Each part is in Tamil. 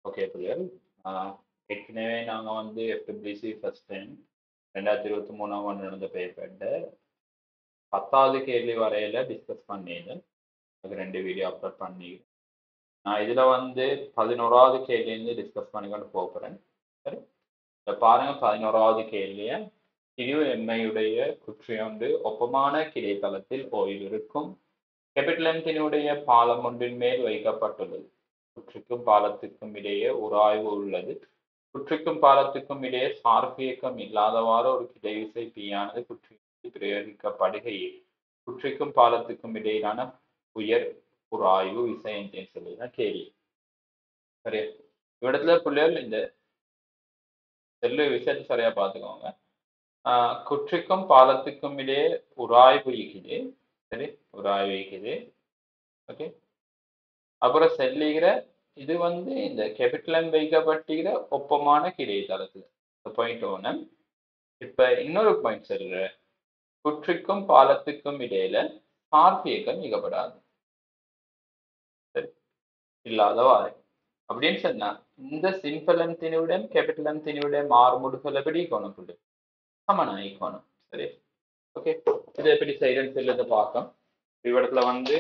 ஓகே புரியல் ஏற்கனவே நாங்கள் வந்து எஃப்டபிள்யூசி ஃபர்ஸ்ட் டைம் ரெண்டாயிரத்தி இருபத்தி மூணாம் ஆண்டு நடந்த பேப்பர்ட்ட பத்தாவது கேள்வி வரையில டிஸ்கஸ் பண்ணியிருந்தேன் அது ரெண்டு வீடியோ அப்லோட் பண்ணி நான் இதில் வந்து பதினோராவது கேள்வியிலேருந்து டிஸ்கஸ் பண்ணிக்கொண்டு போகிறேன் சரி இதை பாருங்க பதினோராவது கேள்வியை திரிவு எம்மையுடைய குற்றியொன்று ஒப்பமான கிடைத்தளத்தில் ஓய்வு இருக்கும் கேபிட்டலத்தினுடைய பாலம் ஒன்றின் மேல் வைக்கப்பட்டுள்ளது குற்றுக்கும் பாலத்துக்கும் இடையே ஒரு ஆய்வு உள்ளது குற்றுக்கும் பாலத்துக்கும் இடையே சார்பியக்கம் இல்லாதவாறு ஒரு கிடைவிசை பியானது குற்றிக்கு பிரயோகிக்கப்படுகையில் குற்றிக்கும் பாலத்துக்கும் இடையிலான உயர் ஒரு ஆய்வு விசைன்னு சொல்லிதான் கேள்வி சரியா இவ்விடத்துல பிள்ளைகள் இந்த செல்லு விஷயத்தை சரியா பார்த்துக்கோங்க ஆஹ் குற்றிக்கும் பாலத்துக்கும் இடையே உராய்வு இருக்குது சரி உராய்வு இருக்குது ஓகே அப்புறம் செல்லுகிற இது வந்து இந்த கேபிட்டலம் வைக்கப்பட்டுகிற ஒப்பமான கிடைத்தளத்துல பாயிண்ட் ஒன்று இப்ப இன்னொரு பாயிண்ட் சொல்ற குற்றிக்கும் பாலத்துக்கும் இடையில சார்பியக்கம் மிகப்படாது சரி இல்லாதவாறு அப்படின்னு சொன்னா இந்த சிம்பிளன் திணிவுடன் கேபிட்டலன் திணிவுடன் மாறுமுடுகள் எப்படி கொண்டு சமன் ஐக்கோணும் சரி ஓகே இது எப்படி செய்யறேன்னு சொல்லுறத பார்க்கலாம் இவ்விடத்துல வந்து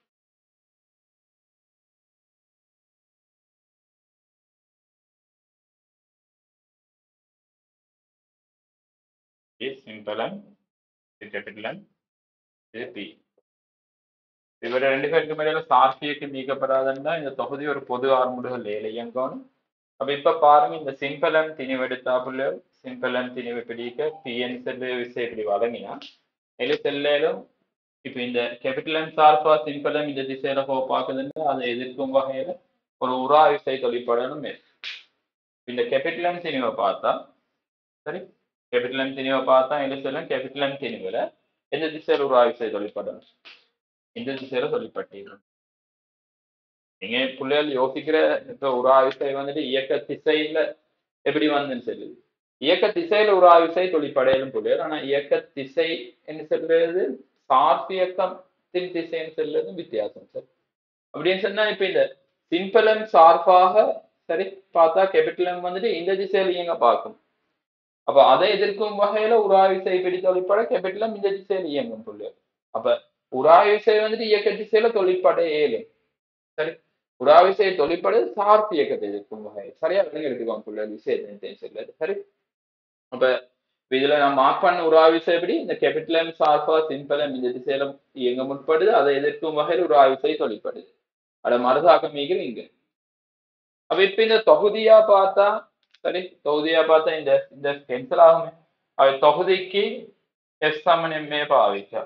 சிம்பிளன் இது கேபிட்டலன் இது பி இவர ரெண்டு பேருக்கு மேல சார்பியக்கு நீக்கப்படாதுன்னா இந்த தொகுதி ஒரு பொது ஆர்முடுகள் ஏழை இயங்கணும் அப்ப இப்ப பாருங்க இந்த சிம்பிளன் திணிவெடுத்தாப்புல சிம்பிளன் திணிவு பிடிக்க பிஎன் செல்லு விசை இப்படி வழங்கினா எழு செல்லும் இப்ப இந்த கேபிட்டலன் சார்பா சிம்பிளன் இந்த திசையில போ பார்க்குதுன்னு அதை எதிர்க்கும் வகையில ஒரு உரா விசை தொழிற்படணும் இந்த கேபிட்டலன் திணிவை பார்த்தா சரி கேபிட்டலன் திணிவை பார்த்தா எழு செல்லும் கேபிட்டலன் திணிவுல எந்த திசையில உரா விசை தொழிற்படணும் இந்த திசையில தொழிற்பட்டீர்கள் நீங்க பிள்ளைகள் யோசிக்கிற இப்ப ஒரு ஆவிசை வந்துட்டு இயக்க திசையில எப்படி வந்துன்னு சொல்லுது இயக்க திசையில ஒரு ஆவிசை தொழிற்படையிலும் பிள்ளைகள் ஆனா இயக்க திசை என்ன சொல்றது சார்பியக்கத்தின் திசைன்னு சொல்றது வித்தியாசம் சார் அப்படின்னு சொன்னா இப்ப இந்த சிம்பிளன் சார்பாக சரி பார்த்தா கேபிட்டலம் வந்துட்டு இந்த திசையில இயங்க பார்க்கும் அப்ப அதை எதிர்க்கும் வகையில ஒரு ஆவிசை பிடி தொழிற்பட கேபிட்டலம் இந்த திசையில இயங்கும் பிள்ளைகள் அப்ப உராவிசை வந்துட்டு இயக்க திசையில தொழிற்பட இயலும் சரி உராவிசை தொழிற்படு சார்பு இயக்கத்தை இருக்கும் வகை சரியா விலங்கு எடுத்துக்கோங்க புள்ள விஷயத்தை சொல்லுது சரி அப்ப இதுல நான் மார்க் பண்ண உராவிசை எப்படி இந்த கேபிட்டலம் சார்பா சிம்பிளம் இந்த திசையில இயங்க முற்படுது அதை எதிர்க்கும் வகையில் உராவிசை தொழிற்படுது அட மறுதாக்கம் மீகிற இங்க அப்ப இப்ப இந்த தொகுதியா பார்த்தா சரி தொகுதியா பார்த்தா இந்த இந்த கேன்சல் ஆகுமே அவ தொகுதிக்கு எஸ் சமன் எம்ஏ பாவிச்சா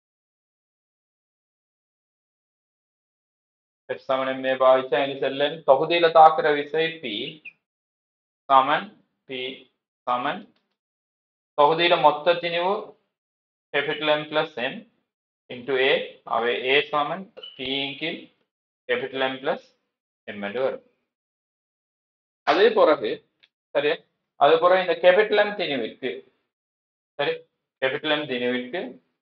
எஃப் சமன் எம்ஏ பாவிச்சா இனி செல்லன் தொகுதியில தாக்குற விசை பி சமன் பி சமன் தொகுதியில மொத்த திணிவு capital M plus M into A அவை ஏ சமன் பி கீழ் கேபிட்டல் எம் பிளஸ் எம் என்று வரும் அதே பிறகு சரி அது பிறகு இந்த கேபிட்டல் எம் திணிவிற்கு சரி கேபிட்டல் எம் திணிவிற்கு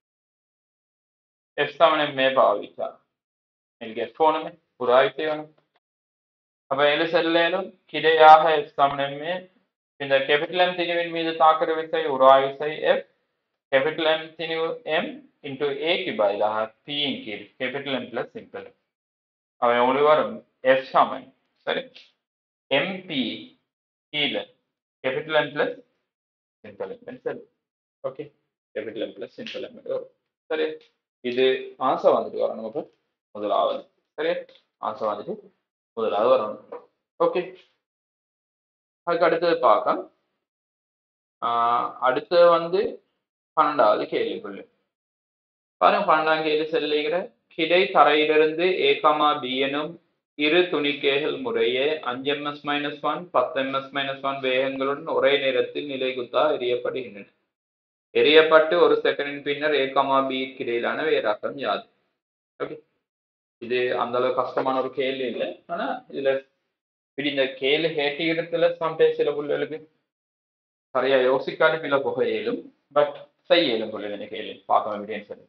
எஃப் சமன் எம்ஏ பாவிச்சா എനിക്ക് എഫ് വേണം ഉറാഴ്ച വേണം അപ്പൊ അതിൽ സെല്ലേലും കിരയാക എഫ് സമനമേ പിന്നെ ക്യാപിറ്റൽ എം തിരിവിൻ മീത് താക്കര വിസൈ ഉറാഴ്ച എഫ് ക്യാപിറ്റൽ എം തിരിവ് എം ഇൻറ്റു എക്ക് ബൈലാക പി ഇൻ കീഴ് ക്യാപിറ്റൽ എം പ്ലസ് സിമ്പിൾ അവൻ ഓടി വരും എഫ് സമൻ സரி എം പി கீழே capital M plus simple M சரி okay capital M plus simple M வரும் சரி இது ஆன்சர் வந்துட்டு வரும் நமக்கு முதலாவது சரி ஆன்சர் வந்துட்டு முதலாவது வரணும் ஓகே அதுக்கு அடுத்தது பார்க்க அடுத்தது வந்து பன்னெண்டாவது கேள்விக்குள்ளு பாருங்க பன்னெண்டாம் கேள்வி செல்லுகிற கிடை தரையிலிருந்து ஏகமா பி எனும் இரு துணிக்கைகள் முறையே அஞ்சு எம்எஸ் மைனஸ் ஒன் பத்து எம்எஸ் மைனஸ் ஒன் வேகங்களுடன் ஒரே நேரத்தில் நிலைகுத்தா எரியப்படுகின்றன எரியப்பட்டு ஒரு செகண்டின் பின்னர் ஏகமா பி இடையிலான வேறாக்கம் யாது ஓகே இது அந்த அளவு கஷ்டமான ஒரு கேள்வி இல்லை ஆனா இதுல இப்படி இந்த கேள்வி கேட்ட இடத்துல சம்டைம்ஸ் சில பிள்ளைகளுக்கு சரியா யோசிக்காது பிள்ளை புக இயலும் பட் செய்ய இயலும் பிள்ளை கேள்வி பார்க்க வேண்டியன்னு சொல்லி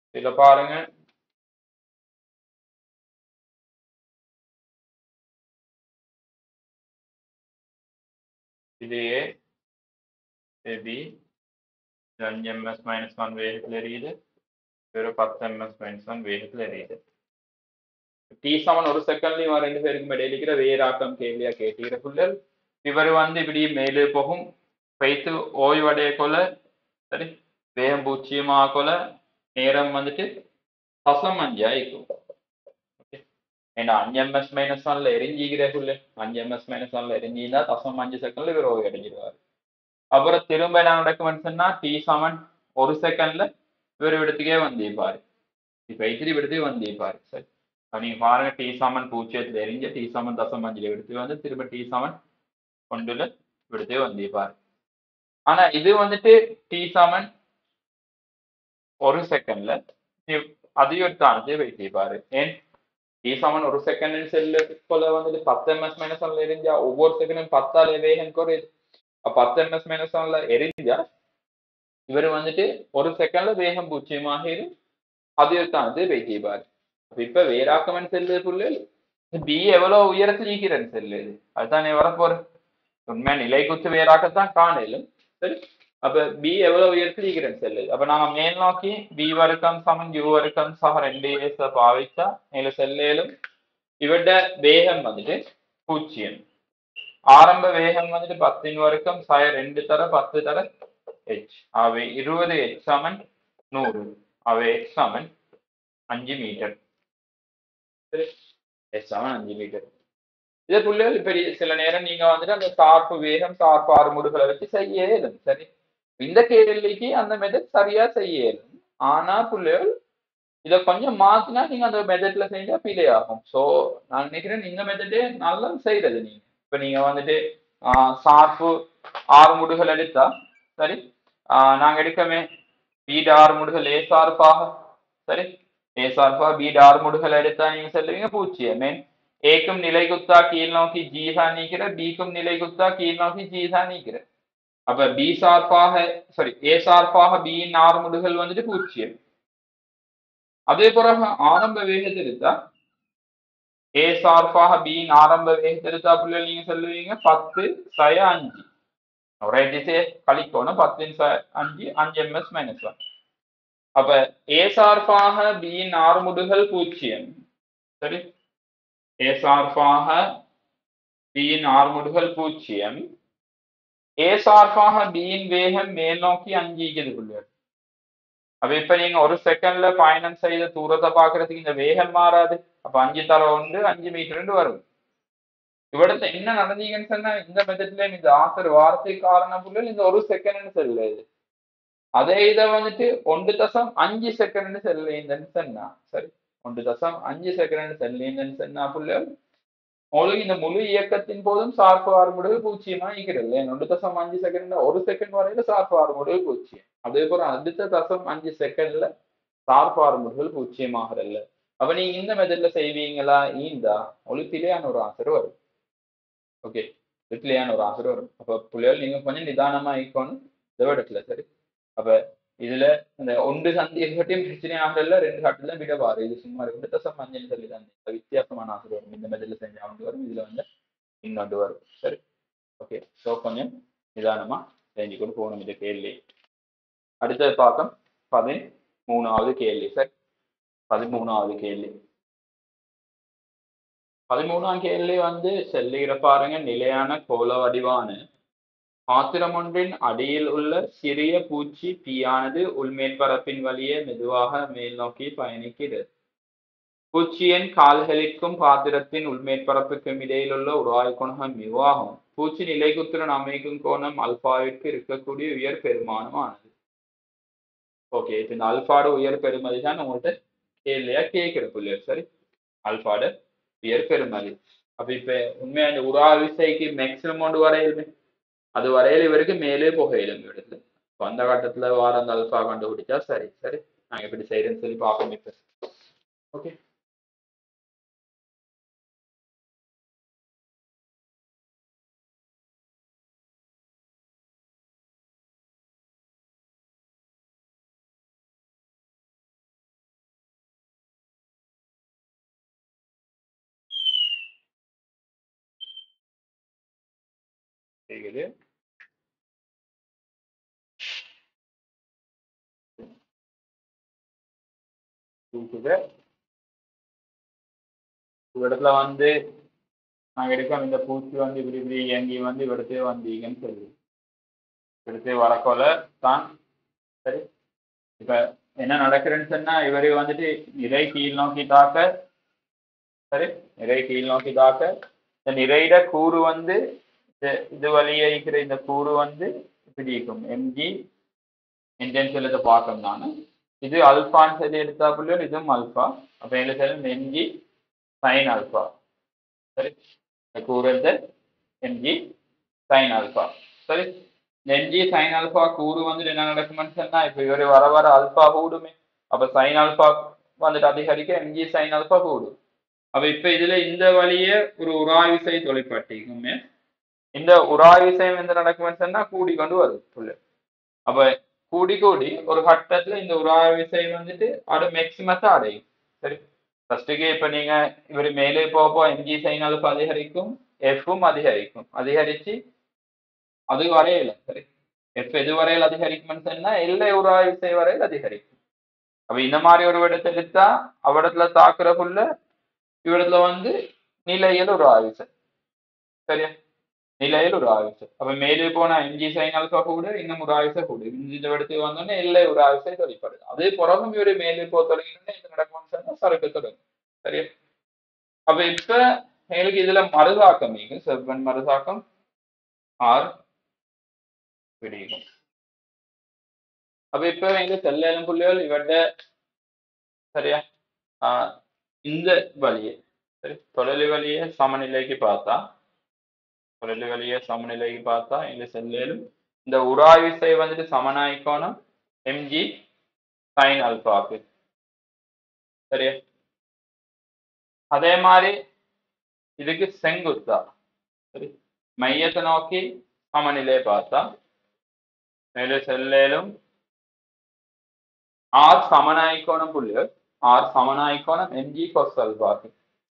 இதுல பாருங்க இது ஏ இது பி இது அஞ்சு எம்எஸ் மைனஸ் ஒன் வேகத்தில் எரியுது வெறும் பத்து எம்எஸ் மைனஸ் ஒன் வேகத்தில் எரியுது டி சமன் ஒரு செகண்ட்லயும் ரெண்டு பேருக்கும் இடையில இருக்கிற வேறாக்கம் கேள்வியா கேட்டுக்கிற புள்ளல் இவர் வந்து இப்படி மேலே போகும் வைத்து ஓய்வடைய கொள்ள சரி வேகம் பூச்சியமாக கொள்ள நேரம் வந்துட்டு தசம் அஞ்சு ஆயிக்கும் ஏன்னா அஞ்சு எம்எஸ் மைனஸ் ஒன்ல எரிஞ்சிக்கிற புள்ளு அஞ்சு எம்எஸ் மைனஸ் ஒன்ல எரிஞ்சிருந்தா தசம் அஞ்சு செகண்ட்ல இவர் ஓய்வு அடைஞ்சிருவாரு அப்புறம் திரும்ப என்ன நடக்கும்னு சொன்னா டி சமன் ஒரு செகண்ட்ல இவர் இடத்துக்கே வந்திருப்பாரு இப்ப இத்திரி இடத்துக்கு வந்திருப்பாரு சரி அப்ப நீங்க பாருங்க டி சமன் பூஜ்ஜியத்துல எரிஞ்ச டி சமன் தசம் அஞ்சுல எடுத்து வந்து திரும்ப டி சமன் ஒன்றுல எடுத்து வந்திருப்பாரு ஆனா இது வந்துட்டு டி சமன் ஒரு செகண்ட்ல அதிகத்தானது வைத்திருப்பாரு ஏன் டி சமன் ஒரு செகண்ட் செல்லு போல வந்துட்டு பத்து எம்எஸ் மைனஸ் ஒன்ல எரிஞ்சா ஒவ்வொரு செகண்டும் பத்தால வேகம் குறையுது பத்து எம்எஸ் மைனஸ் ஒன்ல எரிஞ்சா இவர் வந்துட்டு ஒரு செகண்ட்ல வேகம் பூஜ்ஜியமாக இரு அதிகத்தானது வைத்திருப்பாரு இப்ப வேறாக்கமன் செல்லு புள்ளு பி எவ்வளவு உயரத்தில் ஈக்கிறன் செல்லு இது அதுதானே வரப்போற உண்மை நிலை குத்து வேறாக்கத்தான் காணலும் சரி அப்ப பி எவ்வளவு உயரத்தில் ஈக்கிறன் செல்லு அப்ப நாங்க மேல் நோக்கி பி வர்க்கம் சமன் யூ வர்க்கம் சக ரெண்டு ஏச பாவிச்சா மேல செல்லேலும் இவட வேகம் வந்துட்டு பூஜ்ஜியம் ஆரம்ப வேகம் வந்துட்டு பத்தின் வர்க்கம் சய ரெண்டு தர பத்து தர ஹெச் அவை இருபது ஹெச் சமன் நூறு அவை ஹெச் சமன் அஞ்சு மீட்டர் எஸ் செவன் அஞ்சு மீட்டர் இதே புள்ளிகள் பெரிய சில நேரம் நீங்க வந்துட்டு அந்த சார்பு வேகம் சார்பு ஆறுமுடுகளை வச்சு செய்ய இயலும் சரி இந்த கேள்விக்கு அந்த மெத்தட் சரியா செய்ய இயலும் ஆனா புள்ளிகள் இதை கொஞ்சம் மாத்தினா நீங்க அந்த மெத்தட்ல செஞ்சா பிழை ஆகும் ஸோ நான் நினைக்கிறேன் இந்த மெத்தடே நல்லா செய்யறது நீங்க இப்ப நீங்க வந்துட்டு சார்பு ஆறுமுடுகள் எடுத்தா சரி நாங்க எடுக்கமே வீடு ஆறுமுடுகள் ஏ சார்பாக சரி ஏ சார்பா பி டார்முடுகள் எடுத்தா நீங்க சொல்லுவீங்க பூஜ்ஜியம் மேன் ஏக்கும் நிலை குத்தா கீழ் நோக்கி ஜி தான் நீக்கிற பிக்கும் நிலை குத்தா கீழ் நோக்கி ஜி தான் நீக்கிற அப்ப பி சார்பாக சாரி ஏ சார்பாக பியின் ஆறுமுடுகள் வந்துட்டு பூஜ்ஜியம் அதே பிறகு ஆரம்ப வேகத்தை எடுத்தா ஏ சார்பாக பியின் ஆரம்ப வேகத்தை எடுத்தா பிள்ளைகள் நீங்க சொல்லுவீங்க பத்து சய அஞ்சு ஒரே திசையை கழிக்கணும் பத்தின் அஞ்சு அஞ்சு எம்எஸ் மைனஸ் ஒன் அப்ப ஏ சார்பாக பியின் ஆறுமுடுகள் பூஜ்ஜியம் சரி ஏ சார்பாக பியின் ஆறுமுடுகள் பூஜ்ஜியம் ஏ சார்பாக பியின் வேகம் மேல் நோக்கி அஞ்சீக்குது பிள்ளைகள் அப்ப இப்ப நீங்க ஒரு செகண்ட்ல பயணம் செய்த தூரத்தை பாக்குறதுக்கு இந்த வேகம் மாறாது அப்ப அஞ்சு தர ஒன்று அஞ்சு மீட்டர் வரும் இவிடத்த என்ன நடந்தீங்கன்னு சொன்னா இந்த மெத்தட்ல இந்த ஆசர் வார்த்தை காரணம் புள்ளிகள் இந்த ஒரு செகண்ட்னு சொல்லுது அதே இதை வந்துட்டு ஒன்று தசம் அஞ்சு செகண்ட் செல்லுன்னு சொன்னா சரி ஒன்று தசம் அஞ்சு செகண்ட் செல்லுன்னு சொன்னா புள்ள உங்களுக்கு இந்த முழு இயக்கத்தின் போதும் சார்பு ஆறுமுடல் பூச்சியமா இருக்கிறது ஒன்று தசம் அஞ்சு செகண்ட் ஒரு செகண்ட் வரையில சார்பு ஆறுமுடல் பூச்சியம் அதே போல அடுத்த தசம் அஞ்சு செகண்ட்ல சார்பு ஆறுமுடல் பூச்சியமாகறல்ல அப்ப நீங்க இந்த மெத்தட்ல செய்வீங்களா ஈந்தா உங்களுக்கு பிழையான ஒரு ஆசர் வரும் ஓகே பிழையான ஒரு ஆசர் வரும் அப்ப பிள்ளைகள் நீங்க கொஞ்சம் நிதானமா இருக்கணும் இடத்துல சரி அப்ப இதுல இந்த ஒன்று சந்தி கட்டியும் பிரச்சனை ஆகல ரெண்டு கட்டில விட வாரு இது சும்மா ரெண்டு தசம் அஞ்சுன்னு சொல்லி தான் வித்தியாசமான ஆசை வரும் இந்த மெதில செஞ்ச ஒன்று வரும் இதுல வந்து இன்னொன்று வரும் சரி ஓகே ஸோ கொஞ்சம் நிதானமா செஞ்சு கொண்டு போகணும் இந்த கேள்வி அடுத்தது பார்க்கம் பதிமூணாவது கேள்வி சார் பதிமூணாவது கேள்வி பதிமூணாம் கேள்வி வந்து செல்லுகிற பாருங்க நிலையான கோல வடிவான பாத்திரம் ஒன்றின் அடியில் உள்ள சிறிய பூச்சி தீயானது உள்மேற்பரப்பின் வழியே மெதுவாக மேல் நோக்கி பயணிக்கிறது பூச்சியின் கால்களிற்கும் பாத்திரத்தின் உள்மேற்பரப்புக்கும் இடையில் உள்ள உராய் குணகம் மிகுவாகும் பூச்சி நிலைக்குத்துடன் அமைக்கும் கோணம் அல்பாவிற்கு இருக்கக்கூடிய உயர் பெருமானமானது ஓகே இப்ப இந்த அல்பாடு உயர் பெருமதி தான் உங்கள்கிட்ட கேள்வியா கேட்கிற புள்ளியர் சரி அல்பாடு உயர் பெருமதி அப்ப இப்ப உண்மையா இந்த உரா விசைக்கு மேக்சிமம் கொண்டு வரையிலுமே அது வரையில இவருக்கு மேலே புகையிலும் இடத்துல அந்த கட்டத்துல வார அந்த அல்பா கண்டுபிடிச்சா சரி சரி நாங்க எப்படி செய்யறேன்னு சொல்லி பார்ப்போம் இப்ப ஓகே கேக்குது கேக்குது இந்த இடத்துல வந்து நாங்கள் எடுக்கோம் இந்த பூச்சி வந்து இப்படி இப்படி இயங்கி வந்து இവിടുത്തെ வந்தீங்கன்னு சொல்லி இവിടുത്തെ வரக்கோல தான் சரி இப்போ என்ன நடக்குதுன்னு சொன்னா இவரு வந்துட்டு நிறை கீழ் நோக்கி தாக்க சரி நிறை கீழ் நோக்கி தாக்க இந்த நிறையிட கூறு வந்து இது இது வழியே இருக்கிற இந்த கூறு வந்து இப்படி இருக்கும் எம்ஜி இன்டென்ஷியல் இதை பார்க்கணும் நான் இது அல்ஃபான்னு சொல்லி எடுத்தாப்புல இதுவும் அல்ஃபா அப்போ என்ன சொல்லணும் எம்ஜி சைன் ஆல்ஃபா சரி இந்த கூறு வந்து எம்ஜி சைன் ஆல்ஃபா சரி எம்ஜி சைன் ஆல்ஃபா கூறு வந்துட்டு என்ன நடக்கும்னு சொன்னா இப்போ இவர் வர வர ஆல்ஃபா கூடுமே அப்போ சைன் ஆல்ஃபா வந்துட்டு அதிகரிக்க எம்ஜி சைன் ஆல்ஃபா கூடும் அப்ப இப்ப இதுல இந்த வழியே ஒரு உராவிசை தொலைப்பாட்டிக்குமே இந்த உராவிசையம் எந்த நடக்கும்னு சொன்னா கூடி கொண்டு வருது புல்லு அப்ப கூடி கூடி ஒரு கட்டத்துல இந்த உராவிசை வந்துட்டு அது மேக்சிமத்தை அடையும் சரி ஃபர்ஸ்ட்டுக்கு இப்ப நீங்க இவர் மேலே போக போக எம்ஜி சைன் அல்ஃபா அதிகரிக்கும் எஃப்பும் அதிகரிக்கும் அதிகரிச்சு அது வரையில சரி எஃப் எது வரையில் அதிகரிக்கும்னு சொன்னா எல்லை உராவிசை வரையில் அதிகரிக்கும் அப்ப இந்த மாதிரி ஒரு இடத்தை எடுத்தா அவ்விடத்துல தாக்குற புல்ல இவ்விடத்துல வந்து நிலையில் ஒரு ஆயுசு சரியா நிலையில் ஒரு ஆயுசு அப்ப மேலே போனா எம்ஜி சைன் அல்பா கூட இன்னும் ஒரு ஆயுசை கூட இந்த இடத்துக்கு வந்தோடனே இல்லை ஒரு ஆயுசை தொழிற்படுது அதே பிறகும் இவரு மேலே போக தொடங்கினா இந்த நடக்கும்னு சொன்னா சரக்கு தொடங்கும் சரியா அப்ப இப்ப எங்களுக்கு இதுல மறுதாக்கம் நீங்க செவ்வன் மறுதாக்கம் ஆர் பிடிக்கும் அப்ப இப்ப எங்க செல்லும் புள்ளிகள் இவட சரியா ஆஹ் இந்த வழியை சரி தொழில் வழியை சமநிலைக்கு பார்த்தா தொழில் வழியை சமநிலைக்கு பார்த்தா இந்த செல்லிலும் இந்த உராவிசை வந்துட்டு சமனாய்க்கோணம் எம்ஜி சைன் அல்பாக்கு சரியா அதே மாதிரி இதுக்கு செங்குத்தா சரி மையத்தை நோக்கி சமநிலையை பார்த்தா மேலே செல்லேலும் ஆர் சமனாய்க்கோணம் புள்ளிகள் ஆர் சமனாய்க்கோணம் எம்ஜி கொஸ் அல்பாக்கு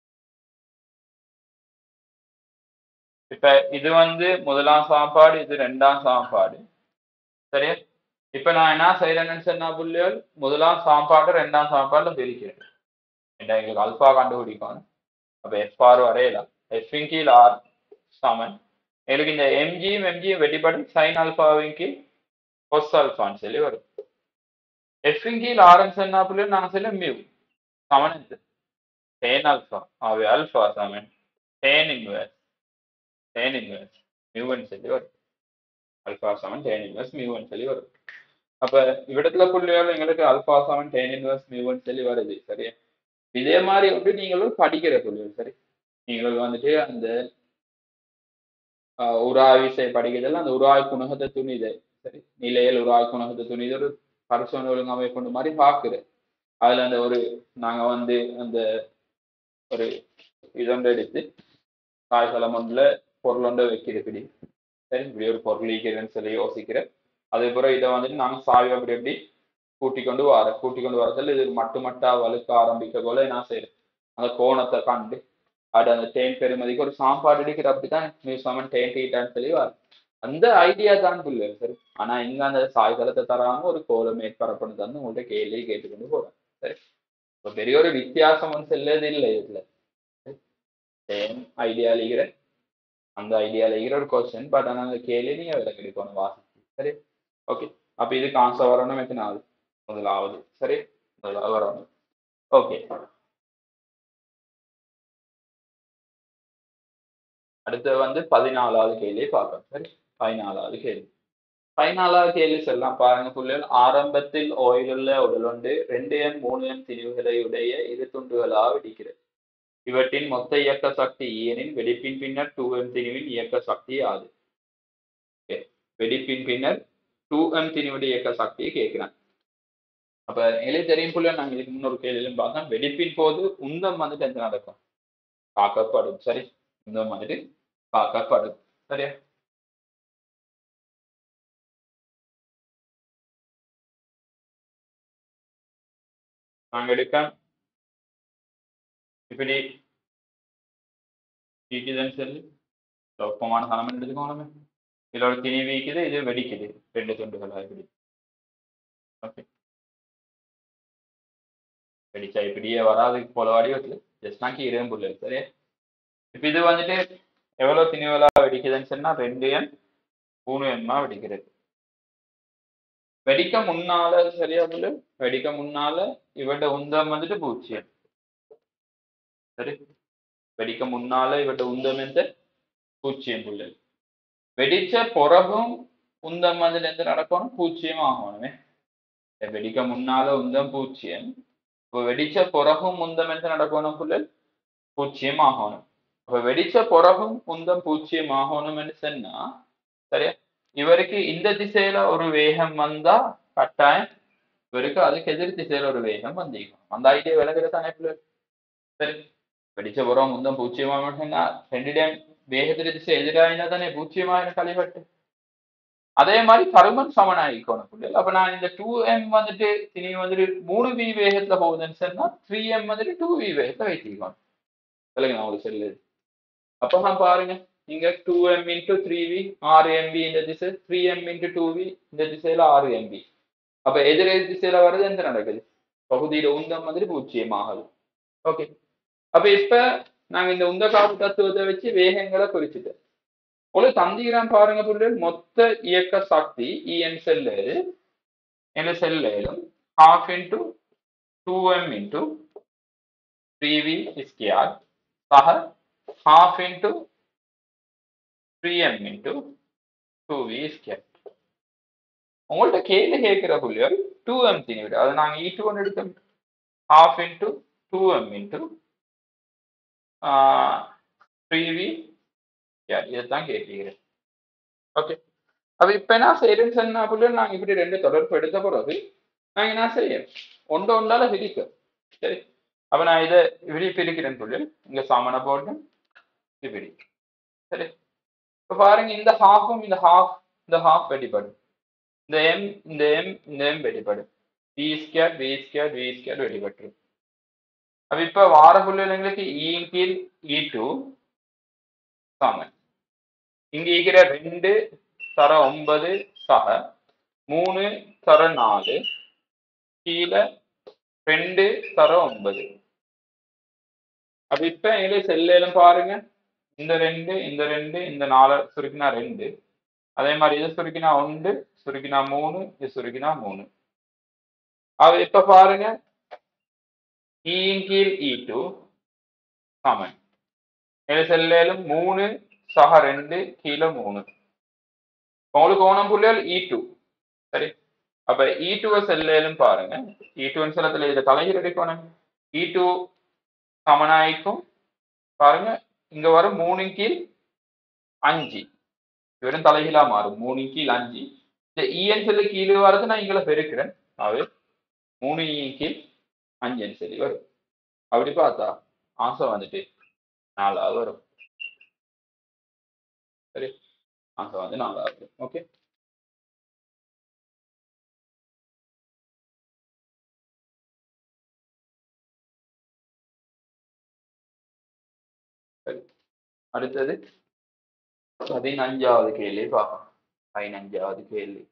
இப்ப இது வந்து முதலாம் சாப்பாடு இது ரெண்டாம் சாப்பாடு சரியா இப்ப நான் என்ன செய்யறேன்னு சொன்னா புள்ளிகள் முதலாம் சாப்பாடு ரெண்டாம் சாப்பாடுல பிரிக்கிறேன் ஏண்டா எங்களுக்கு அல்பா கண்டுபிடிக்கணும் அப்ப எஃப் ஆர் வரையலாம் எஃபின் கீழ் ஆர் சமன் எனக்கு இந்த எம்ஜியும் எம்ஜியும் வெட்டிப்படும் சைன் அல்பாவின் கீழ் கொஸ் அல்பான்னு சொல்லி வரும் எஃபின் கீழ் ஆர்என் சொன்னா புள்ளிகள் நான் சொல்ல மியூ சமன் இது டேன் அல்பா ஆவே அல்பா சமன் டேன் இன்வெர்ஸ் டேன் இன்வெர்ஸ் மியூன்னு சொல்லி வரும் அல்பா சமன் டேன் இன்வெர்ஸ் மியூன்னு சொல்லி வரும் அப்ப இவ்விடத்துல புள்ளிகள் எங்களுக்கு அல்பா சமன் டேன் இன்வெர்ஸ் மியூன்னு சொல்லி வருது சரியா இதே மாதிரி வந்து நீங்களும் படிக்கிற புள்ளிகள் சரி நீங்களும் வந்துட்டு அந்த உராவிசை படிக்கிறதுல அந்த உராய் குணகத்தை துணிது சரி நிலையில் உராய் குணகத்தை துணிது ஒரு பரிசோதனை ஒழுங்கமைப்பு மாதிரி பாக்குது அதுல அந்த ஒரு நாங்க வந்து அந்த ஒரு இதொன்று எடுத்து காய்கலம் ஒன்றுல பொருள் ஒன்றை வைக்கிறபடி சரி இப்படி ஒரு பொருள் ஈக்கிறேன்னு சொல்லி யோசிக்கிறேன் அதே போல இதை வந்துட்டு நாங்க சாவி அப்படி எப்படி கூட்டி கொண்டு வர கூட்டி கொண்டு வரதில் இது மட்டு மட்டா வலுக்க ஆரம்பிக்க போல நான் செய்யறேன் அந்த கோணத்தை கண்டு அது அந்த தேன் பெருமதிக்கு ஒரு சாப்பாடு அடிக்கிற அப்படிதான் மியூசமன் தேன் டீட்டான்னு சொல்லி வரும் அந்த ஐடியா தான் புள்ளு சரி ஆனா இங்க அந்த சாய்தளத்தை தராம ஒரு கோலம் மேற்பரப்புன்னு தந்து உங்கள்கிட்ட கேள்வி கேட்டுக்கொண்டு போறேன் சரி இப்போ பெரிய ஒரு வித்தியாசம் வந்து செல்லது இல்லை இதுல சேம் ஐடியா அழிகிற அந்த ஐடியா அழிகிற ஒரு கொஸ்டின் பட் ஆனா அந்த கேள்வி நீங்க விலை கிடைக்கணும் வாசிச்சு சரி ஓகே அப்ப இதுக்கு ஆன்சர் வரணும் எத்தனாவது முதலாவது சரி முதலாவது வரணும் ஓகே அடுத்து வந்து பதினாலாவது கேள்வியை பார்ப்போம் சரி பதினாலாவது கேள்வி பதினாலாவது கேள்வி சொல்லலாம் பாருங்க புள்ளிகள் ஆரம்பத்தில் ஓயிலுள்ள உடலுண்டு ரெண்டு எண் மூணு எண் திரிவுகளை உடைய இரு துண்டுகளாக வெடிக்கிறது இவற்றின் மொத்த இயக்க சக்தி ஈயனின் வெடிப்பின் பின்னர் டூ எம் திணிவின் இயக்க சக்தி ஆது வெடிப்பின் பின்னர் டூ எம் திணிவுடைய இயக்க சக்தியை கேட்கிறேன் அப்ப நிலை தெரியும் புள்ள நாங்க இதுக்கு முன்னொரு கேள்வியிலும் பார்த்தோம் வெடிப்பின் போது உந்தம் வந்துட்டு எந்த நடக்கும் காக்கப்படும் சரி உந்தம் வந்துட்டு காக்கப்படும் சரியா நாங்க எடுக்க இப்படி இதுதான் சொல்லி சொற்பமான சனம் எடுத்துக்கோணுமே இதுல ஒரு திணி வீக்குது இது வெடிக்குது ரெண்டு துண்டுகளா இப்படி ஓகே வெடிச்சா இப்படியே வராது போல வடிவத்துல ஜஸ்ட் நாக்கி இரும்புள்ள சரியா இப்ப இது வந்துட்டு எவ்வளவு திணிவலா வெடிக்குதுன்னு சொன்னா ரெண்டு எண் மூணு எண்ணா வெடிக்கிறது வெடிக்க முன்னால சரியா புல்லு வெடிக்க முன்னால இவட உந்தம் வந்துட்டு பூஜ்ஜியம் சரி வெடிக்க முன்னால இவட உந்தம் எந்த பூஜ்ஜியம் புல்லு வெடிச்ச பிறகும் உந்தம் வந்துட்டு எந்த நடக்கணும் பூஜ்ஜியம் ஆகணுமே வெடிக்க முன்னால உந்தம் பூஜ்ஜியம் இப்போ வெடிச்ச பிறகும் உந்தம் எந்த நடக்கணும் புல்லு பூஜ்ஜியம் ஆகணும் அப்ப வெடிச்ச பிறகும் உந்தம் பூஜ்ஜியம் ஆகணும்னு சொன்னா சரியா இவருக்கு இந்த திசையில ஒரு வேகம் வந்தா கட்டாயம் இவருக்கு அதுக்கு எதிர் திசையில ஒரு வேகம் வந்திருக்கும் அந்த ஐடியா விலகுறதானே பிள்ளை சரி வெடிச்ச புறம் முந்தம் பூச்சியமாகனா ரெண்டு டைம் வேகத்திற்கு திசை எதிராயினா தானே பூச்சியமாக கழிவட்டு அதே மாதிரி பருமன் சமனாயிக்கணும் பிள்ளைகள் அப்ப நான் இந்த டூ எம் வந்துட்டு இனி வந்துட்டு மூணு வி வேகத்துல போகுதுன்னு சொன்னா த்ரீ எம் வந்துட்டு டூ வி வேகத்தை வைத்திருக்கணும் விலகு நான் உங்களுக்கு சொல்லுது அப்ப நான் பாருங்க இங்க two M into three V ஆறு எம்பி இந்த திசை three M into two V இந்த திசையில ஆறு எம்பி அப்ப எதிரெதிர் திசையில வர்றது எந்த நடக்குது பகுதியில உந்தம் மாதிரி பூஜ்ஜியம் ஆகுது ஓகே அப்ப இப்ப நாங்க இந்த உந்த காப்பு தத்துவத்தை வச்சு வேகங்களை குறிச்சுட்டோம் ஒரு தந்திரம் பாருங்க புள்ளல் மொத்த இயக்க சக்தி இஎன் செல்லு என்ன செல்லும் half into two M into three V square சக half into 3m into 2v square உங்கள்ட்ட கேள்வி கேட்கிற புள்ளியல் 2m திணி விடு அதை நாங்க e டூ ஒன்று எடுக்க half into 2m into three V இதைத்தான் கேட்கிறேன் ஓகே அப்ப இப்ப என்ன செய்யறேன்னு சொன்னா புள்ளியல் நாங்க இப்படி ரெண்டு தொடர்பு எடுத்த பிறகு நாங்க என்ன செய்யும் ஒன்று ஒன்றால பிரிக்க சரி அப்ப நான் இதை இப்படி பிரிக்கிறேன் புள்ளியல் இங்க சாமனை போட்டேன் இப்படி சரி இப்ப பாருங்க இந்த ஹாஃபும் இந்த ஹாஃப் இந்த ஹாஃப் வெட்டிப்படும் இந்த எம் இந்த எம் இந்த எம் வெட்டிப்படும் V square V square V square வெட்டிப்பட்டுரும் அப்ப இப்ப வார புள்ளிகளுக்கு இன் கீழ் இ டூ சமன் இங்க இருக்கிற ரெண்டு தர ஒன்பது சக மூணு தர நாலு கீழே ரெண்டு தர ஒன்பது அப்ப இப்ப எங்களுக்கு செல்லும் பாருங்க இந்த ரெண்டு இந்த ரெண்டு இந்த நாலு சுருக்கினா ரெண்டு அதே மாதிரி இது சுருக்கினா ஒன்று சுருக்கினா மூணு இது சுருக்கினா மூணு அது இப்ப பாருங்க இன் கீழ் இ டூ சமன் இது செல்லும் மூணு சக ரெண்டு கீழே மூணு உங்களுக்கு ஓணம் புள்ளியால் இ டூ சரி அப்ப இ டூவை செல்லும் பாருங்க இ டூன்னு சொல்லத்துல இதை தலைகீழ் எடுக்கணும் இ டூ சமனாய்க்கும் பாருங்க இங்க வரும் மூணு கீழ் அஞ்சு வெறும் தலைகீழா மாறும் மூணு கீழ் அஞ்சு இந்த இஎன் சொல்லி கீழே வரது நான் இங்களை பெருக்கிறேன் அது மூணு இன் கீழ் அஞ்சுன்னு சொல்லி வரும் அப்படி பார்த்தா ஆசை வந்துட்டு நாலாவது வரும் சரி ஆசை வந்து நாலாவது ஓகே அடுத்தது பதினஞ்சாவது கேள்வி பார்க்கலாம் பதினஞ்சாவது கேள்வி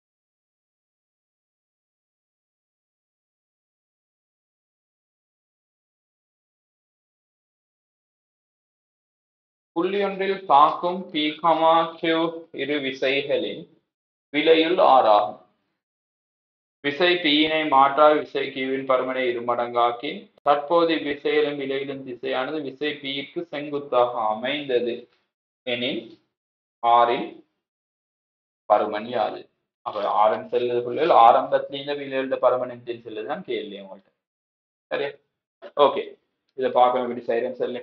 புள்ளியொன்றில் தாக்கும் பி கமா கியூ இரு விசைகளின் விலையுள் ஆறாகும் விசை பியினை மாற்றால் விசை கியூவின் பருமனை இருமடங்காக்கி தற்போது விசையிலும் விலையிலும் திசையானது விசை பிக்கு செங்குத்தாக அமைந்தது எனில் ஆறின் பருமன் யாது அப்ப ஆரன் செல்லுது பிள்ளைகள் ஆரம்பத்துல இந்த விலையில பருமனின் செல்லுதான் கேள்வி உங்கள்ட்ட சரியா ஓகே இதை பார்க்க எப்படி செய்யறேன் சொல்லு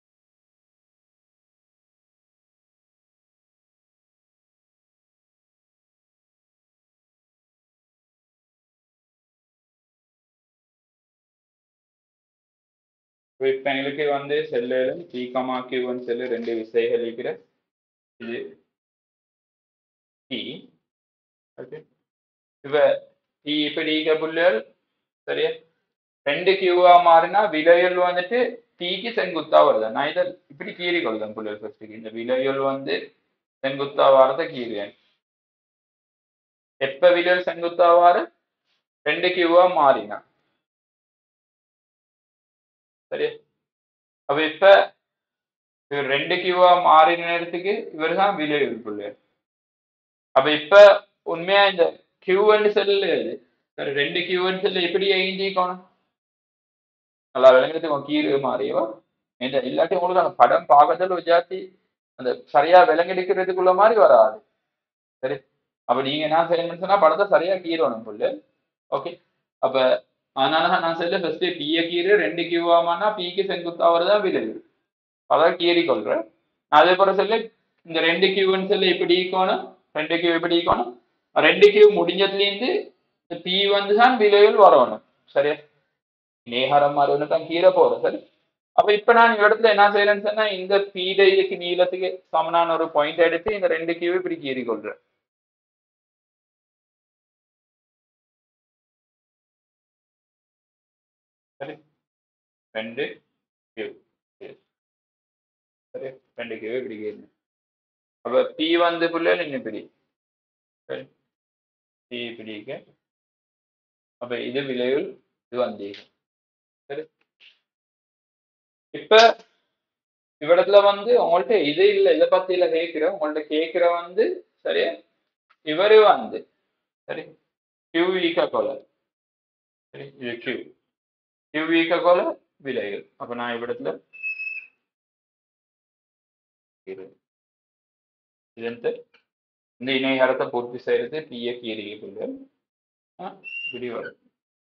இப்ப எங்களுக்கு வந்து செல்லும் பி கமா கியூன் செல்லு ரெண்டு விசைகள் இருக்கிற இது டி ஓகே இப்ப டி இப்படி இருக்க புள்ளிகள் சரியா ரெண்டு கியூவா மாறினா விலையல் வந்துட்டு டீக்கு செங்குத்தா வருது நான் இதை இப்படி கீறி கொள்ளுதேன் புள்ளிகள் ஃபர்ஸ்ட்டுக்கு இந்த விலையல் வந்து செங்குத்தாவாரத்தை கீறுவேன் எப்ப விலையில் செங்குத்தாவாறு ரெண்டு கியூவா மாறினா சரி அப்ப இப்ப இவர் ரெண்டு கியூவா மாறின நேரத்துக்கு இவர் தான் விலை புள்ளி அப்ப இப்ப உண்மையா இந்த கியூன்னு செல்லு சரி ரெண்டு கியூன்னு செல்லு எப்படி எழுந்திக்கணும் நல்லா விளங்குறதுக்கு கீழே மாறியவா இந்த இல்லாட்டி உங்களுக்கு அந்த படம் பார்க்கறதுல விஜாத்தி அந்த சரியா விளங்கெடுக்கிறதுக்குள்ள மாதிரி வராது சரி அப்ப நீங்க என்ன செய்யணும்னு சொன்னா படத்தை சரியா கீறணும் புல்லு ஓகே அப்ப அதனால நான் சொல்ல ஃபர்ஸ்ட் பிய கீறு ரெண்டு கியூவாமானா பிக்கு செங்குத்தாவது தான் விழுது அதான் கீறி கொள்றேன் அதே போல சொல்லி இந்த ரெண்டு கியூன்னு சொல்லி இப்படி ஈக்கணும் ரெண்டு கியூ இப்படி ஈக்கணும் ரெண்டு கியூ முடிஞ்சதுலேருந்து இந்த பி வந்து தான் விலையில் வரணும் சரியா நேகாரம் மாதிரி ஒன்று தான் கீரை போகிறோம் சரி அப்ப இப்ப நான் இந்த இடத்துல என்ன செய்யறேன்னு சொன்னா இந்த பீடைக்கு நீளத்துக்கு சமனான ஒரு பாயிண்ட் எடுத்து இந்த ரெண்டு கியூ இப்படி கீறி கொள்றேன் சரி ரெண்டு கியூ சரி ரெண்டு கியூ இப்படி கீறணும் அப்ப பி வந்து புள்ள நீங்க இப்படி சரி பி இப்படிக்க அப்ப இது விளைவில் இது வந்தீங்க சரி இப்ப இவ்விடத்துல வந்து உங்கள்ட்ட இது இல்ல இதை பத்தி இல்ல கேட்கிற உங்கள்ட்ட கேட்கிற வந்து சரியா இவரு வந்து சரி கியூ ஈக்க கொலை சரி இது கியூ கியூ ஈக்க கொலை விலைகள் அப்ப நான் இவ்விடத்துல இதற்கு இந்த இணையகரத்தை பூர்த்தி செய்யறது பிஏ கீரிகைக்குள்ள இப்படி வரும்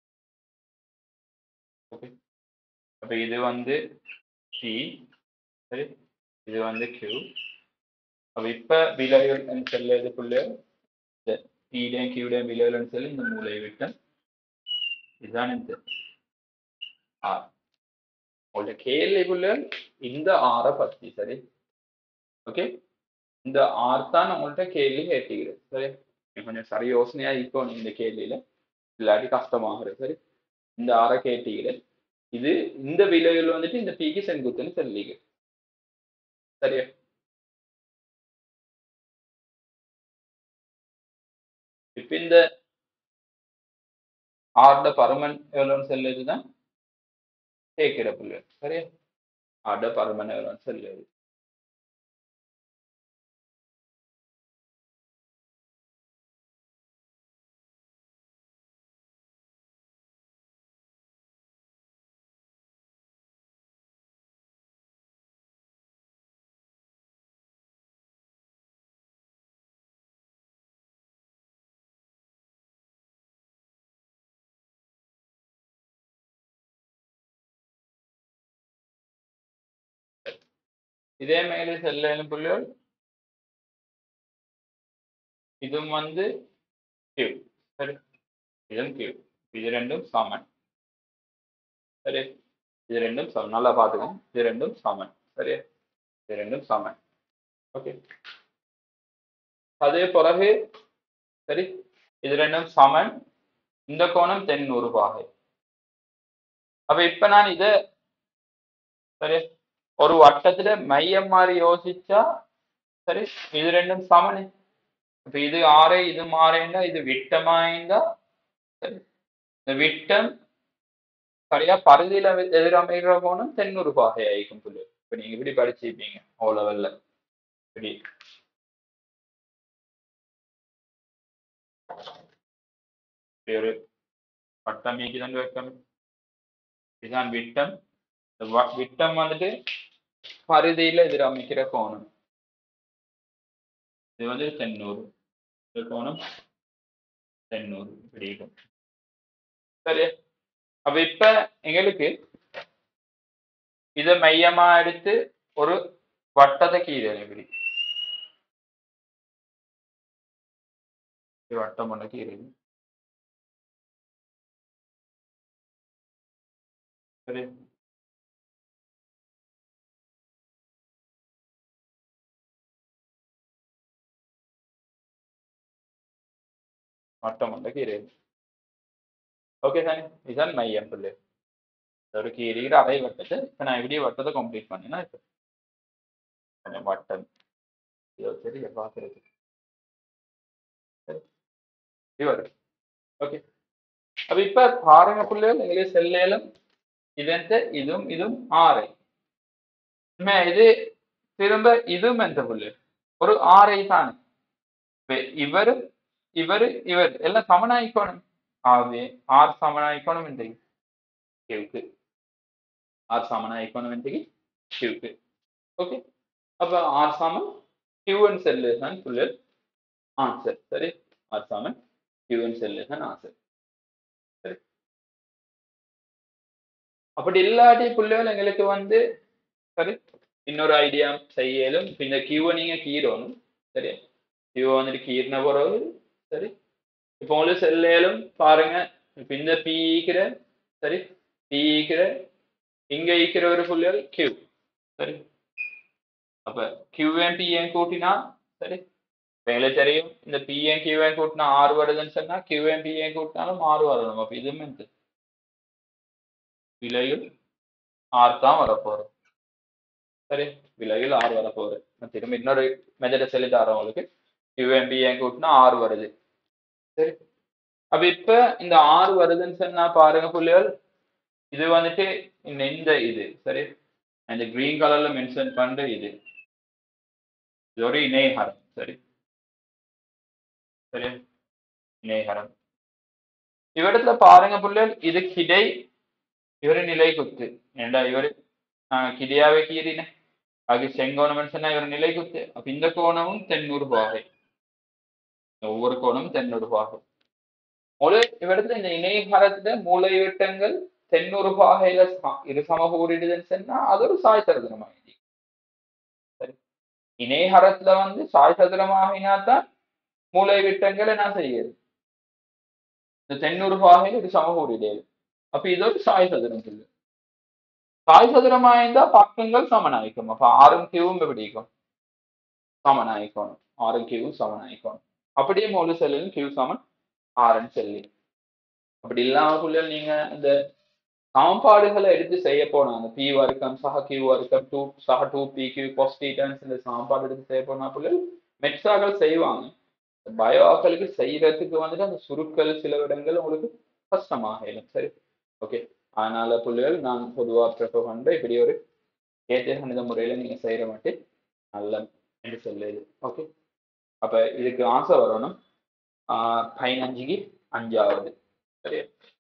ஓகே அப்ப இது வந்து சி சரி இது வந்து கியூ அப்ப இப்ப விலைகள் செல்ல இதுக்குள்ள இந்த பிலையும் கியூலையும் விலைகள் சொல்லி இந்த மூலையை விட்டு இதுதான் இந்த ஆர் உங்கள்ட்ட கேள்விக்குள்ள இந்த ஆரை பத்தி சரி ஓகே இந்த ஆர் தான் உங்கள்ட்ட கேள்வி கேட்டுக்கிறது சரி கொஞ்சம் சரி யோசனையா இப்போ இந்த கேள்வியில இல்லாட்டி கஷ்டமாகிறது சரி இந்த ஆரை கேட்டீங்களே இது இந்த விலையில் வந்துட்டு இந்த பிக்கு செங்குத்துன்னு சொல்லிங்க சரியா இப்ப இந்த ஆர்ட பருமன் எவ்வளோன்னு சொல்லுதுதான் கேட்கிற புள்ளி சரியா ஆர்ட பருமன் எவ்வளோன்னு சொல்லுது இதே மேலே செல்லும் புள்ளிகள் இதுவும் வந்து கியூ சரி இதுவும் கியூ இது ரெண்டும் சமன் சரி இது ரெண்டும் சமன் நல்லா பார்த்துக்கோங்க இது ரெண்டும் சமன் சரியா இது ரெண்டும் சமன் ஓகே அதே பிறகு சரி இது ரெண்டும் சமன் இந்த கோணம் தென்னூறு பாகை அப்ப இப்ப நான் இத சரி ஒரு வட்டத்துல மையம் மாதிரி யோசிச்சா சரி இது ரெண்டும் சமனு இப்ப இது ஆறு இது மாறேண்டா இது விட்டமா இருந்தா சரி இந்த விட்டம் சரியா பருதியில எதிரமைகிற கோணம் தென்னூறு பாகை ஆயிக்கும் புள்ளி இப்ப நீங்க இப்படி படிச்சிருப்பீங்க ஓ லெவல்ல இப்படி இப்படி ஒரு வட்டம் மீக்கிதான் வைக்கம் இதுதான் விட்டம் இந்த வ- விட்டம் வந்துட்டு பரிதியில எதிர் அமைக்கிற கோணம் இது வந்து தென்னூறு இந்த கோணம் தென்னூறு இப்படி இருக்கும் சரி அப்ப இப்ப எங்களுக்கு இதை மையமா எடுத்து ஒரு வட்டத்தை கீழே இப்படி இது வட்டம் ஒண்ணு கீழே சரி வட்டம் ஒன்று கீழே ஓகே தானே இதுதான் மையம் புள்ளி ஒரு கீரிகிற அரை வட்டத்தை இப்போ நான் இப்படியே வட்டத்தை கம்ப்ளீட் பண்ணினா இப்போ கொஞ்சம் வட்டம் சரி பார்க்கறது இவர் ஓகே அப்ப இப்ப பாருங்க பிள்ளைகள் எங்களே செல்லேலும் இதெந்த இதுவும் இதுவும் ஆறை உண்மையா இது திரும்ப இதுவும் எந்த புள்ளி ஒரு ஆறை தானே இப்ப இவரு இவரு இவர் எல்லாம் சமனாயிக்கணும் ஆகவே ஆர் சமனாயிக்கணும் இந்த கியூக்கு ஆர் சமனாயிக்கணும் இந்த கியூக்கு ஓகே அப்ப ஆர் சமன் கியூன் செல்லு தான் புள்ளி ஆன்சர் சரி ஆர் சமன் கியூன் செல்லு தான் ஆன்சர் சரி அப்படி இல்லாட்டி புள்ளிகள் எங்களுக்கு வந்து சரி இன்னொரு ஐடியா செய்யலும் இந்த கியூவை நீங்க கீறணும் சரி கியூவை வந்துட்டு கீறின பிறகு சரி இப்போ உங்களுக்கு செல்லேலும் பாருங்க இப்போ இந்த பி ஈக்கிற சரி பி ஈக்கிற இங்க ஈக்கிற ஒரு புள்ளிகள் கியூ சரி அப்ப கியூஎம் பிஎம் கூட்டினா சரி எங்களுக்கு தெரியும் இந்த பிஎம் கியூஎம் கூட்டினா ஆறு வருதுன்னு சொன்னா கியூஎம் பிஎம் கூட்டினாலும் ஆறு வரணும் அப்ப இதுவுமே இந்த விலையில் ஆறு தான் வரப்போறோம் சரி விலையில் ஆறு வரப்போகுது நான் திரும்ப இன்னொரு மெத்தடை சொல்லி தரேன் உங்களுக்கு யூஎம்பி ஏன் கூட்டினா ஆறு வருது சரி அப்ப இப்ப இந்த ஆறு வருதுன்னு சொன்னா பாருங்க புள்ளிகள் இது வந்துட்டு இந்த இந்த இது சரி இந்த கிரீன் கலர்ல மென்ஷன் பண்ற இது இது ஒரு இணையகரம் சரி சரி இணையகரம் இவரிடத்துல பாருங்க புள்ளிகள் இது கிடை இவரு நிலை குத்து ஏண்டா இவரு கிடியாவே கீறின ಹಾಗೆ செங்கோணம் சொன்னா இவர் நிலை குத்து அப்ப இந்த கோணமும் தென்னூறு பாகை ஒவ்வொரு கோணமும் தென்னூறு பாகை ஒரு இவ்விடத்துல இந்த இணையகாரத்துல மூளைவிட்டங்கள் தென்னூறு பாகையில இரு சமகூறிடுதுன்னு சொன்னா அது ஒரு சாய் சதுரமாகி சரி இணையகரத்துல வந்து சாய் சதுரமாகினா தான் மூளை விட்டங்கள் என்ன செய்யுது இந்த தென்னூறு பாகையில் இது சமகூறிடுது அப்ப இது ஒரு சாய் சதுரம் சொல்லு சாய் சதுரமாயிருந்தா பக்கங்கள் சமனாயிக்கும் அப்ப ஆறும் கியூவும் எப்படி இருக்கும் சமனாயிக்கணும் ஆறும் கியூவும் சமனாயிக்கணும் அப்படியே மூணு செல்லிலும் கியூ சமன் ஆறுன்னு சொல்லி அப்படி இல்லாம புள்ளிகள் நீங்க இந்த சாம்பாடுகளை எடுத்து செய்ய போனா அந்த பி வர்க்கம் சக கியூ வர்க்கம் டூ சக டூ பி கியூ கொஸ்டீட்டன்ஸ் இந்த சாம்பாடு எடுத்து செய்ய போனா புள்ளிகள் மெட்ஸாக்கள் செய்வாங்க பயோக்களுக்கு செய்யறதுக்கு வந்துட்டு அந்த சுருக்கள் சில இடங்கள் உங்களுக்கு கஷ்டமாக இருக்கும் சரி ஓகே அதனால புள்ளிகள் நான் பொதுவாக ப்ரிஃபர் பண்ணுறேன் இப்படி ஒரு ஏற்ற கணித முறையில் நீங்கள் செய்கிற மட்டும் நல்ல என்று சொல்லுது ஓகே அப்போ இதுக்கு ஆசை வரணும் பதினஞ்சுக்கு அஞ்சாவது சரி